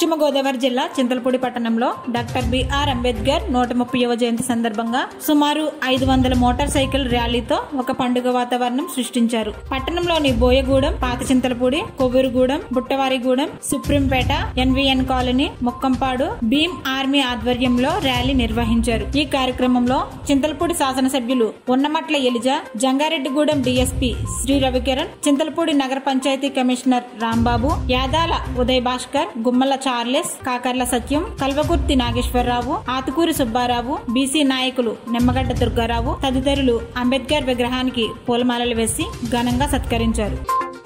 పశ్చిమ గోదావరి జిల్లా చింతలపూడి పట్టణంలో డాక్టర్ బిఆర్ అంబేద్కర్ నూట ముప్పైవ జయంతి సందర్భంగా సుమారు ఐదు వందల మోటార్ సైకిల్ ర్యాలీతో ఒక పండుగ వాతావరణం సృష్టించారు పట్టణంలోని బోయగూడెం పాత చింతలపూడి కొవ్వూరుగూడెం బుట్టవారిగూడెం సుప్రీంపేట ఎన్విఎన్ కాలనీ మొక్కంపాడు భీమ్ ఆర్మీ ఆధ్వర్యంలో ర్యాలీ నిర్వహించారు ఈ కార్యక్రమంలో చింతలపూడి శాసనసభ్యులు ఉన్నమట్ల ఎలిజా జంగారెడ్డిగూడెం డిఎస్పీ శ్రీ రవికిరణ్ చింతలపూడి నగర పంచాయతీ కమిషనర్ రాంబాబు యాదాల ఉదయ్ భాస్కర్ గుమ్మల చార్లెస్ కాకర్ల సత్యం కల్వకుర్తి నాగేశ్వరరావు ఆతుకూరి సుబ్బారావు బీసీ నాయకులు నిమ్మగడ్డ దుర్గారావు తదితరులు అంబేద్కర్ విగ్రహానికి పూలమాలలు వేసి ఘనంగా సత్కరించారు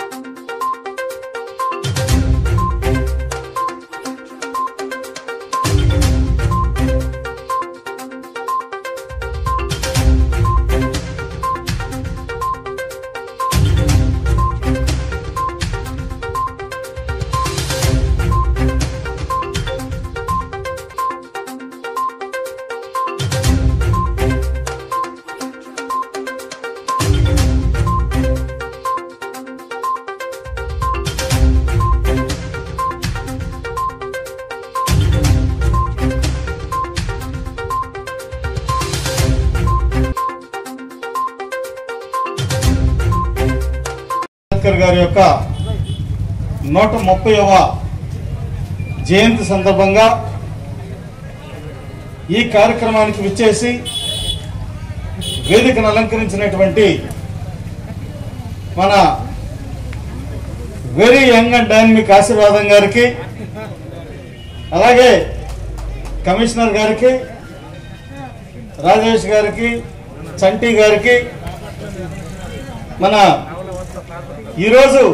అంబేద్కర్ గారి యొక్క నూట ముప్పైవ జయంతి సందర్భంగా ఈ కార్యక్రమానికి విచ్చేసి వేదికను అలంకరించినటువంటి మన వెరీ యంగ్ అండ్ డైనమిక్ ఆశీర్వాదం గారికి అలాగే కమిషనర్ గారికి రాజేష్ గారికి చంటి గారికి మన ఈరోజు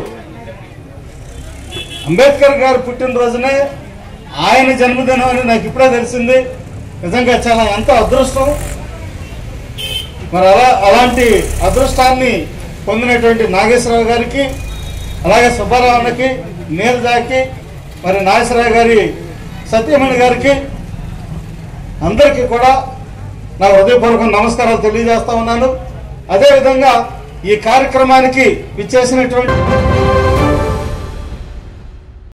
అంబేద్కర్ గారు పుట్టినరోజునే ఆయన జన్మదినం అని నాకు ఇప్పుడే తెలిసింది నిజంగా చాలా ఎంతో అదృష్టం మరి అలా అలాంటి అదృష్టాన్ని పొందినటువంటి నాగేశ్వరరావు గారికి అలాగే సుబ్బారావు అన్నకి నీరజాకి మరి నాగేశ్వరరావు గారి సత్యమణి గారికి అందరికీ కూడా నా హృదయపూర్వక నమస్కారాలు తెలియజేస్తా ఉన్నాను అదేవిధంగా ఈ కార్యక్రమానికి విచ్చేసినటువంటి